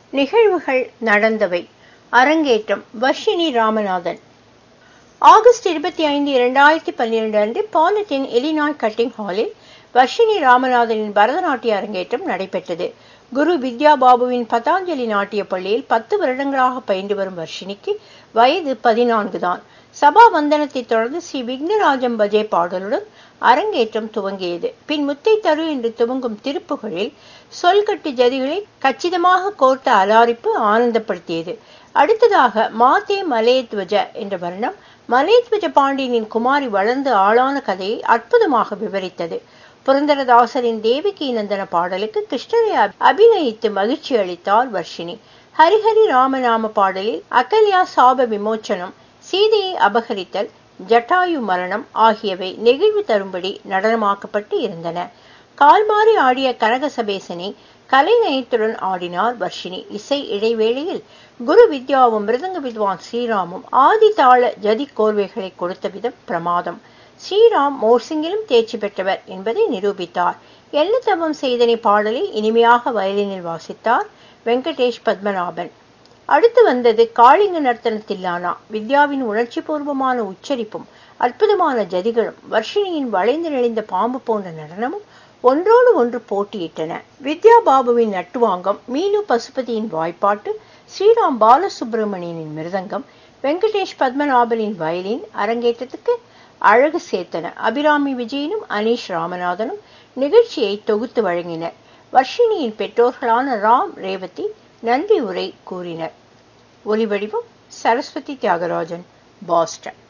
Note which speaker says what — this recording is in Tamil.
Speaker 1: நிகழ்வுகள் நடந்தவை அரங்கேற்றம் வர்ஷினி ராமநாதன் ஆகஸ்ட் இருபத்தி ஐந்து இரண்டாயிரத்தி பன்னிரண்டு அன்று பாலத்தின் எலினாய் கட்டிங் ஹாலில் வர்ஷினி ராமநாதனின் பரதநாட்டிய அரங்கேற்றம் நடைபெற்றது குரு வித்யா பாபுவின் பதாஞ்சலி நாட்டிய பள்ளியில் பத்து வருடங்களாக பயின்று வரும் வர்ஷினிக்கு வயது பதினான்கு தான் சபா வந்தனத்தை தொடர்ந்து ஸ்ரீ விக்னராஜம் பஜே பாடலுடன் அரங்கேற்றம் துவங்கியது பின் முத்தை தரு என்று துவங்கும் திருப்புகளில் சொல்கட்டு ஜதிகளை கச்சிதமாக கோர்த்த அலாரிப்பு ஆனந்தப்படுத்தியது அடுத்ததாக மாதே மலேத்வஜ என்ற வர்ணம் மலேத்வஜ பாண்டியனின் குமாரி வளர்ந்து ஆளான கதையை அற்புதமாக விவரித்தது புரந்தரதாசரின் தேவிகி நந்தன பாடலுக்கு கிருஷ்ணரை அபிநயித்து மகிழ்ச்சி அளித்தார் வர்ஷினி ஹரிஹரி ராமநாம பாடலில் அகல்யா சாப விமோச்சனம் சீதையை அபகரித்தல் ஜட்டாயு மரணம் ஆகியவை நெகிழ்வு தரும்படி நடனமாக்கப்பட்டு இருந்தன கால்மாறி ஆடிய கனகசபேசனை கலைநயத்துடன் ஆடினார் வர்ஷினி இசை இடைவேளையில் குரு வித்யாவும் மிருதங்க வித்வான் ஸ்ரீராமும் ஆதி தாள ஜதி கோர்வைகளை கொடுத்த விதம் பிரமாதம் ஸ்ரீராம் மோர்சிங்கிலும் தேர்ச்சி பெற்றவர் என்பதை நிரூபித்தார் என்ன தவம் செய்தனை பாடலை இனிமையாக வயலினில் வாசித்தார் வெங்கடேஷ் பத்மநாபன் அடுத்து வந்தது காளிங்க நர்த்தனத்தில்லானா வித்யாவின் உணர்ச்சி பூர்வமான உச்சரிப்பும் அற்புதமான ஜதிகளும் வர்ஷினியின் வளைந்து நெளிந்த பாம்பு போன்ற நடனமும் ஒன்றோடு ஒன்று போட்டியிட்டன வித்யா பாபுவின் நட்டுவாங்கம் மீனு பசுபதியின் வாய்ப்பாட்டு ஸ்ரீராம் பாலசுப்பிரமணியனின் மிருதங்கம் வெங்கடேஷ் பத்மநாபனின் வயலின் அரங்கேற்றத்துக்கு அழகு சேர்த்தன அபிராமி விஜயனும் அனீஷ் ராமநாதனும் நிகழ்ச்சியை தொகுத்து வழங்கினர் வர்ஷினியின் பெற்றோர்களான ராம் ரேவதி நன்றி உரை கூறினர் ஒலிவடிவம் சரஸ்வதி தியாகராஜன் பாஸ்டன்